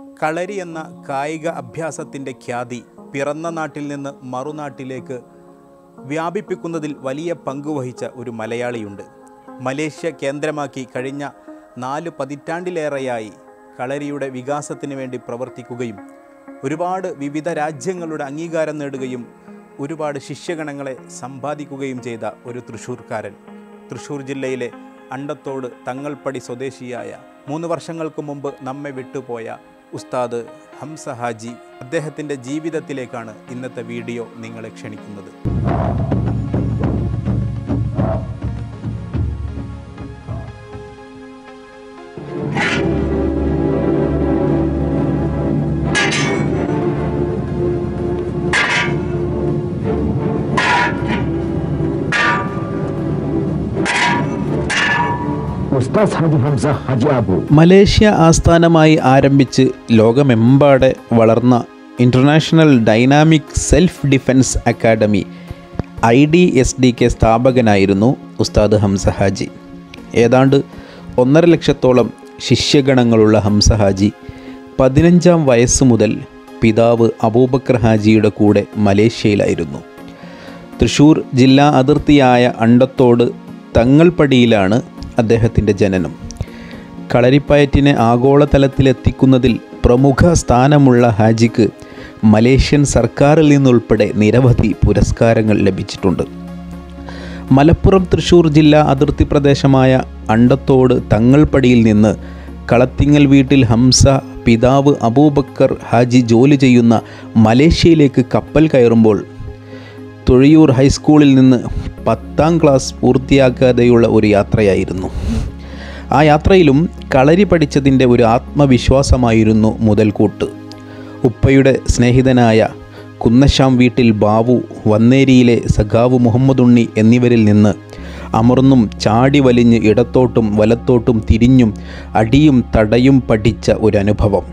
കളരി എന്ന കായിക അഭ്യാസത്തിൻ്റെ ഖ്യാതി പിറന്ന നാട്ടിൽ നിന്ന് മറുനാട്ടിലേക്ക് വ്യാപിപ്പിക്കുന്നതിൽ വലിയ പങ്കുവഹിച്ച ഒരു മലയാളിയുണ്ട് മലേഷ്യ കേന്ദ്രമാക്കി കഴിഞ്ഞ നാല് പതിറ്റാണ്ടിലേറെയായി കളരിയുടെ വികാസത്തിന് വേണ്ടി പ്രവർത്തിക്കുകയും ഒരുപാട് വിവിധ രാജ്യങ്ങളുടെ അംഗീകാരം നേടുകയും ഒരുപാട് ശിഷ്യഗണങ്ങളെ സമ്പാദിക്കുകയും ചെയ്ത ഒരു തൃശ്ശൂർക്കാരൻ തൃശ്ശൂർ ജില്ലയിലെ അണ്ടത്തോട് തങ്ങൾപ്പടി സ്വദേശിയായ മൂന്ന് വർഷങ്ങൾക്ക് മുമ്പ് നമ്മെ വിട്ടുപോയ ഉസ്താദ് ഹംസ ഹാജി അദ്ദേഹത്തിൻ്റെ ജീവിതത്തിലേക്കാണ് ഇന്നത്തെ വീഡിയോ നിങ്ങളെ ക്ഷണിക്കുന്നത് ഉസ്താദ് ഹാജി ഹംസ ഹജി അബു മലേഷ്യ ആസ്ഥാനമായി ആരംഭിച്ച് ലോകമെമ്പാടെ വളർന്ന international dynamic self defence academy I D S D K സ്ഥാപകനായിരുന്നു ഉസ്താദ് ഹംസ ഹാജി ഏതാണ്ട് ഒന്നര ലക്ഷത്തോളം ശിഷ്യഗണങ്ങളുള്ള ഹംസ ഹാജി പതിനഞ്ചാം വയസ്സ് മുതൽ പിതാവ് അബൂബക്കർ ഹാജിയുടെ കൂടെ മലേഷ്യയിലായിരുന്നു തൃശൂർ ജില്ലാ അതിർത്തിയായ അണ്ടത്തോട് തങ്ങൾപ്പടിയിലാണ് അദ്ദേഹത്തിൻ്റെ ജനനം കളരിപ്പയറ്റിനെ ആഗോളതലത്തിലെത്തിക്കുന്നതിൽ പ്രമുഖ സ്ഥാനമുള്ള ഹാജിക്ക് മലേഷ്യൻ സർക്കാരിൽ നിന്നുൾപ്പെടെ നിരവധി പുരസ്കാരങ്ങൾ ലഭിച്ചിട്ടുണ്ട് മലപ്പുറം തൃശൂർ ജില്ലാ അതിർത്തി പ്രദേശമായ അണ്ടത്തോട് തങ്ങൾപ്പടിയിൽ നിന്ന് കളത്തിങ്ങൽ വീട്ടിൽ ഹംസ പിതാവ് അബൂബക്കർ ഹാജി ജോലി ചെയ്യുന്ന മലേഷ്യയിലേക്ക് കപ്പൽ കയറുമ്പോൾ തൊഴിയൂർ ഹൈസ്കൂളിൽ നിന്ന് പത്താം ക്ലാസ് പൂർത്തിയാക്കാതെയുള്ള ഒരു യാത്രയായിരുന്നു ആ യാത്രയിലും കളരി പഠിച്ചതിൻ്റെ ഒരു ആത്മവിശ്വാസമായിരുന്നു മുതൽക്കൂട്ട് ഉപ്പയുടെ സ്നേഹിതനായ കുന്നശാം വീട്ടിൽ ബാവു വന്നേരിയിലെ സഖാവ് മുഹമ്മദ് ഉണ്ണി എന്നിവരിൽ നിന്ന് അമർന്നും ചാടി വലിഞ്ഞ് ഇടത്തോട്ടും വലത്തോട്ടും തിരിഞ്ഞും അടിയും തടയും പഠിച്ച ഒരു അനുഭവം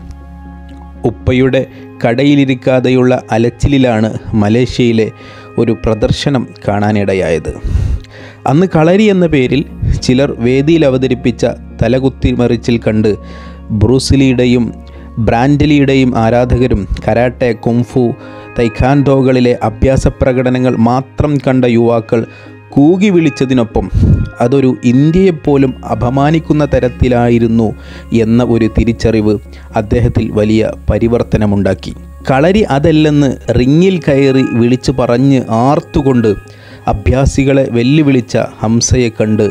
ഉപ്പയുടെ കടയിലിരിക്കാതെയുള്ള അലച്ചിലിലാണ് മലേഷ്യയിലെ ഒരു പ്രദർശനം കാണാനിടയായത് അന്ന് കളരി എന്ന പേരിൽ ചിലർ വേദിയിൽ അവതരിപ്പിച്ച തലകുത്തിമറിച്ചിൽ കണ്ട് ബ്രൂസിലിയുടെയും ബ്രാൻഡലിയുടെയും ആരാധകരും കരാട്ടെ കുംഫു തൈഖാൻഡോകളിലെ അഭ്യാസ പ്രകടനങ്ങൾ മാത്രം കണ്ട യുവാക്കൾ കൂകി വിളിച്ചതിനൊപ്പം അതൊരു ഇന്ത്യയെപ്പോലും അപമാനിക്കുന്ന തരത്തിലായിരുന്നു എന്ന ഒരു തിരിച്ചറിവ് അദ്ദേഹത്തിൽ വലിയ പരിവർത്തനമുണ്ടാക്കി കളരി അതല്ലെന്ന് റിങ്ങിൽ കയറി വിളിച്ചു പറഞ്ഞ് ആർത്തുകൊണ്ട് അഭ്യാസികളെ വെല്ലുവിളിച്ച ഹംസയെ കണ്ട്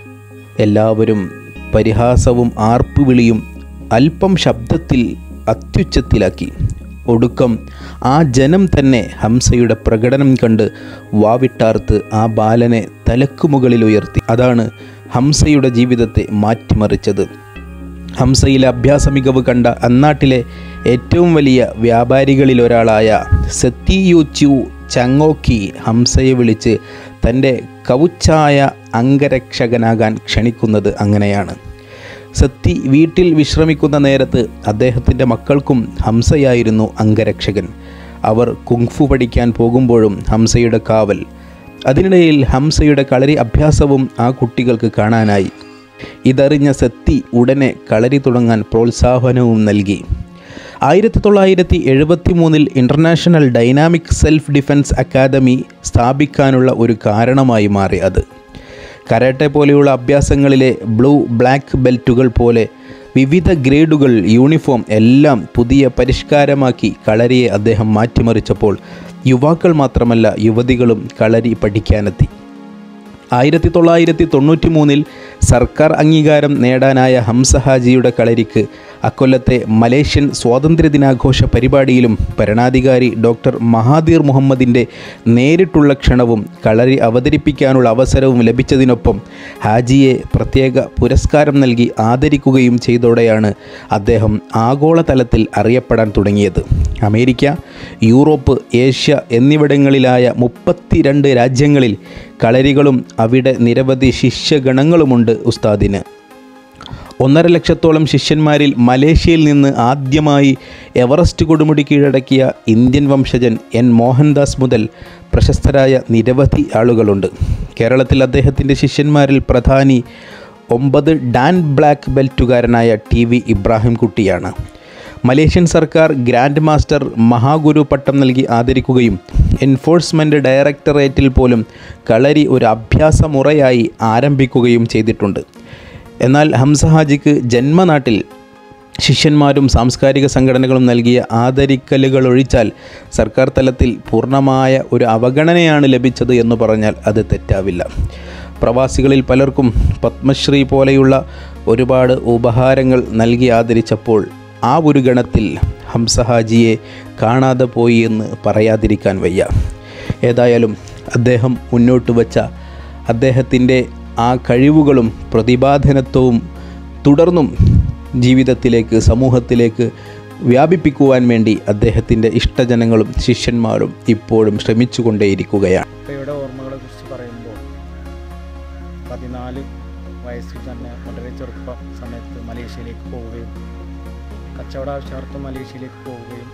എല്ലാവരും പരിഹാസവും ആർപ്പുവിളിയും അല്പം ശബ്ദത്തിൽ അത്യുച്ചത്തിലാക്കി ഒടുക്കം ആ ജനം തന്നെ ഹംസയുടെ പ്രകടനം കണ്ട് വാവിട്ടാർത്ത് ആ ബാലനെ തലക്കുമുകളിൽ ഉയർത്തി അതാണ് ഹംസയുടെ ജീവിതത്തെ മാറ്റിമറിച്ചത് ഹംസയിലെ അഭ്യാസ മികവ് കണ്ട അന്നാട്ടിലെ ഏറ്റവും വലിയ വ്യാപാരികളിൽ ഒരാളായ സത്തിയു ച്യു ചങ്ങോക്കി ഹംസയെ വിളിച്ച് തൻ്റെ കവുച്ചായ അംഗരക്ഷകനാകാൻ ക്ഷണിക്കുന്നത് അങ്ങനെയാണ് സത്തി വീട്ടിൽ വിശ്രമിക്കുന്ന നേരത്ത് അദ്ദേഹത്തിൻ്റെ മക്കൾക്കും ഹംസയായിരുന്നു അംഗരക്ഷകൻ അവർ കുങ്ഫു പഠിക്കാൻ പോകുമ്പോഴും ഹംസയുടെ കാവൽ അതിനിടയിൽ ഹംസയുടെ കളരി അഭ്യാസവും ആ കുട്ടികൾക്ക് കാണാനായി ഇതറിഞ്ഞ സത്തി ഉടനെ കളരി തുടങ്ങാൻ പ്രോത്സാഹനവും നൽകി ആയിരത്തി തൊള്ളായിരത്തി എഴുപത്തി മൂന്നിൽ international dynamic self defence academy സ്ഥാപിക്കാനുള്ള ഒരു കാരണമായി മാറി അത് കരാട്ടെ പോലെയുള്ള അഭ്യാസങ്ങളിലെ ബ്ലൂ ബ്ലാക്ക് ബെൽറ്റുകൾ പോലെ വിവിധ ഗ്രേഡുകൾ യൂണിഫോം എല്ലാം പുതിയ പരിഷ്കാരമാക്കി കളരിയെ അദ്ദേഹം മാറ്റിമറിച്ചപ്പോൾ യുവാക്കൾ മാത്രമല്ല യുവതികളും കളരി പഠിക്കാനെത്തി ആയിരത്തി തൊള്ളായിരത്തി തൊണ്ണൂറ്റി മൂന്നിൽ സർക്കാർ അംഗീകാരം നേടാനായ ഹംസ ഹാജിയുടെ കളരിക്ക് അക്കൊല്ലത്തെ മലേഷ്യൻ സ്വാതന്ത്ര്യ ദിനാഘോഷ പരിപാടിയിലും ഭരണാധികാരി ഡോക്ടർ മഹാദീർ മുഹമ്മദിൻ്റെ നേരിട്ടുള്ള ക്ഷണവും കളരി അവതരിപ്പിക്കാനുള്ള അവസരവും ലഭിച്ചതിനൊപ്പം ഹാജിയെ പ്രത്യേക പുരസ്കാരം നൽകി ആദരിക്കുകയും ചെയ്തോടെയാണ് അദ്ദേഹം ആഗോളതലത്തിൽ അറിയപ്പെടാൻ തുടങ്ങിയത് അമേരിക്ക യൂറോപ്പ് ഏഷ്യ എന്നിവിടങ്ങളിലായ മുപ്പത്തിരണ്ട് രാജ്യങ്ങളിൽ കളരികളും അവിടെ നിരവധി ശിഷ്യഗണങ്ങളുമുണ്ട് ഉസ്താദിന് ഒന്നര ലക്ഷത്തോളം ശിഷ്യന്മാരിൽ മലേഷ്യയിൽ നിന്ന് ആദ്യമായി എവറസ്റ്റ് കൊടുമുടി കീഴടക്കിയ ഇന്ത്യൻ വംശജൻ എൻ മോഹൻദാസ് മുതൽ പ്രശസ്തരായ നിരവധി ആളുകളുണ്ട് കേരളത്തിൽ അദ്ദേഹത്തിൻ്റെ ശിഷ്യന്മാരിൽ പ്രധാനി ഒമ്പത് ഡാൻ ബ്ലാക്ക് ബെൽറ്റുകാരനായ ടി വി ഇബ്രാഹിം കുട്ടിയാണ് മലേഷ്യൻ സർക്കാർ ഗ്രാൻഡ് മാസ്റ്റർ മഹാഗുരു പട്ടം നൽകി ആദരിക്കുകയും എൻഫോഴ്സ്മെൻറ്റ് ഡയറക്ടറേറ്റിൽ പോലും കളരി ഒരു അഭ്യാസ മുറയായി ആരംഭിക്കുകയും ചെയ്തിട്ടുണ്ട് എന്നാൽ ഹംസ ഹാജിക്ക് ജന്മനാട്ടിൽ ശിഷ്യന്മാരും സാംസ്കാരിക സംഘടനകളും നൽകിയ ആദരിക്കലുകൾ ഒഴിച്ചാൽ സർക്കാർ തലത്തിൽ പൂർണ്ണമായ ഒരു അവഗണനയാണ് ലഭിച്ചത് എന്ന് പറഞ്ഞാൽ അത് തെറ്റാവില്ല പ്രവാസികളിൽ പലർക്കും പത്മശ്രീ പോലെയുള്ള ഒരുപാട് ഉപഹാരങ്ങൾ നൽകി ആദരിച്ചപ്പോൾ ആ ഒരു ഗണത്തിൽ ഹംസഹാജിയെ കാണാതെ പോയി എന്ന് പറയാതിരിക്കാൻ വയ്യ ഏതായാലും അദ്ദേഹം മുന്നോട്ട് വച്ച അദ്ദേഹത്തിൻ്റെ ആ കഴിവുകളും പ്രതിപാദനത്വവും തുടർന്നും ജീവിതത്തിലേക്ക് സമൂഹത്തിലേക്ക് വ്യാപിപ്പിക്കുവാൻ വേണ്ടി അദ്ദേഹത്തിൻ്റെ ഇഷ്ടജനങ്ങളും ശിഷ്യന്മാരും ഇപ്പോഴും ശ്രമിച്ചുകൊണ്ടേയിരിക്കുകയാണ് ഉപ്പയുടെ ഓർമ്മകളെ കുറിച്ച് പറയുമ്പോൾ പതിനാല് വയസ്സിൽ തന്നെ വളരെ ചെറുപ്പ സമയത്ത് മലേഷ്യയിലേക്ക് പോവുകയും കച്ചവട ആവശ്യാർത്ഥം മലേഷ്യയിലേക്ക് പോവുകയും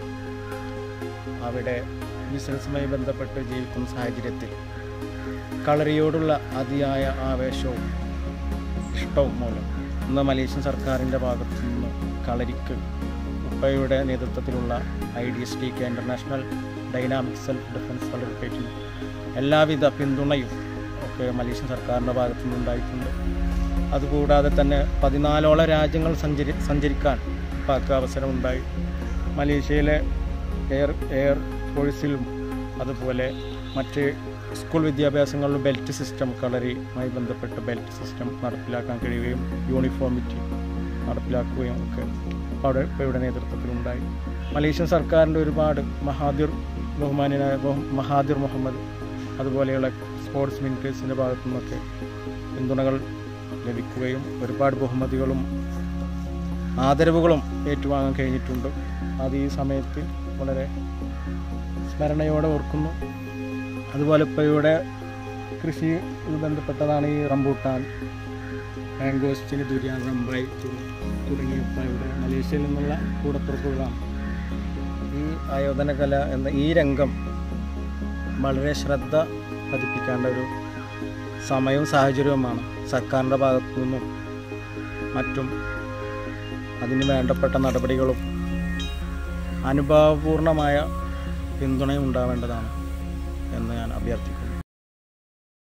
അവിടെ ബിസിനസ്സുമായി ബന്ധപ്പെട്ട് ജീവിക്കുന്ന സാഹചര്യത്തിൽ കളറിയോടുള്ള അതിയായ ആവേശവും ഇഷ്ടവും മൂലം ഇന്ന് മലേഷ്യൻ സർക്കാരിൻ്റെ ഭാഗത്തു നിന്ന് കളരിക്ക് ഉപ്പയുടെ നേതൃത്വത്തിലുള്ള I D S T K international dynamic self defence കളറിപ്പേറ്റിൽ എല്ലാവിധ പിന്തുണയും ഒക്കെ മലേഷ്യൻ സർക്കാരിൻ്റെ ഭാഗത്തു നിന്നുണ്ടായിട്ടുണ്ട് അതുകൂടാതെ തന്നെ പതിനാലോളം രാജ്യങ്ങൾ സഞ്ചരി സഞ്ചരിക്കാൻ പാക്ക് അവസരമുണ്ടായി മലേഷ്യയിലെ എയർ എയർ ഫോഴ്സിലും അതുപോലെ മറ്റ് സ്കൂൾ വിദ്യാഭ്യാസങ്ങളിലും ബെൽറ്റ് സിസ്റ്റം കളറിയുമായി ബന്ധപ്പെട്ട് ബെൽറ്റ് സിസ്റ്റം നടപ്പിലാക്കാൻ കഴിയുകയും യൂണിഫോമിറ്റി നടപ്പിലാക്കുകയും ഒക്കെ അവിടെ ഇവിടെ നേതൃത്വത്തിലുണ്ടായി മലേഷ്യൻ സർക്കാരിൻ്റെ ഒരുപാട് മഹാദിർ ബഹുമാന്യനായ ബഹു- മഹാദിർ മുഹമ്മദ് അതുപോലെയുള്ള സ്പോർട്സ് മിനിറ്റേഴ്സിൻ്റെ ഭാഗത്തു നിന്നൊക്കെ പിന്തുണകൾ ലഭിക്കുകയും ഒരുപാട് ബഹുമതികളും ആദരവുകളും ഏറ്റുവാങ്ങാൻ കഴിഞ്ഞിട്ടുണ്ട് അത് ഈ സമയത്ത് വളരെ സ്മരണയോടെ ഓർക്കുന്നു അതുപോലെ ഇപ്പോൾ ഇവിടെ കൃഷി ബന്ധപ്പെട്ടതാണ് ഈ റംബൂട്ടാൻ മാംഗോസ്റ്റിന് ദുരിയാൻ റംബായി തുടങ്ങിയപ്പോൾ ഇവിടെ മലേഷ്യയിൽ നിന്നുള്ള കൂടപ്പുറപ്പുകളാണ് ഈ ആയോധന കല എന്ന ഈ രംഗം വളരെ ശ്രദ്ധ പതിപ്പിക്കേണ്ട ഒരു സമയവും സാഹചര്യവുമാണ് സർക്കാരിൻ്റെ ഭാഗത്തു നിന്നും മറ്റും അതിന് വേണ്ടപ്പെട്ട നടപടികളും അനുഭാവപൂർണമായ പിന്തുണയും ഉണ്ടാവേണ്ടതാണ് എന്ന് ഞാൻ അഭ്യർത്ഥിക്കുന്നു